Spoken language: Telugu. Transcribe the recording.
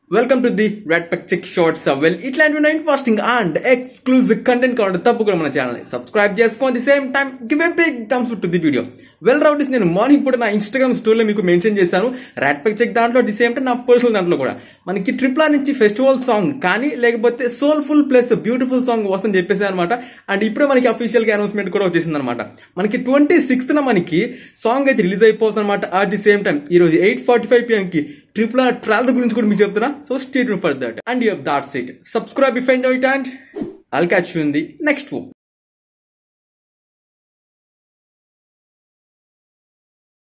Welcome to the red peck check shorts well ఇట్లాంటి nine fasting and exclusive content కావాలి తప్పకుండా మన ఛానల్ సబ్స్క్రైబ్ చేసుకోండి the same time give a big thumbs to the video well rowdies నేను మార్నింగ్ పూట నా ఇన్స్టాగ్రామ్ స్టోరీలో మీకు మెన్షన్ చేశాను ర్యాట్ పెక్ చెక్ దాంట్లో ది సేమ్ టైం నా పర్సనల్ దాంట్లో కూడా మనకి ట్రిప్లా నుంచి ఫెస్టివల్ సాంగ్ కానీ లేకపోతే సోల్ఫుల్ ప్లస్ బ్యూటిఫుల్ సాంగ్ వస్తుందని చెప్పేసి అనమాట అండ్ ఇప్పుడే మనకి అఫీషియల్ గా అనౌన్స్మెంట్ కూడా వచ్చేసింది అనమాట మనకి ట్వంటీ సిక్స్త్ మనకి సాంగ్ అయితే రిలీజ్ అయిపోతుంది అనమాట అట్ ది సేమ్ టైం ఈ రోజు ఎయిట్ ఫార్టీ ఫైవ్ పిఎం కి ట్రిపుల్ ఆర్ ట్రావెల్ గురించి కూడా మీకు చెప్తున్నా so stay for that and you that's it subscribe if end it and I'll catch you in the next one.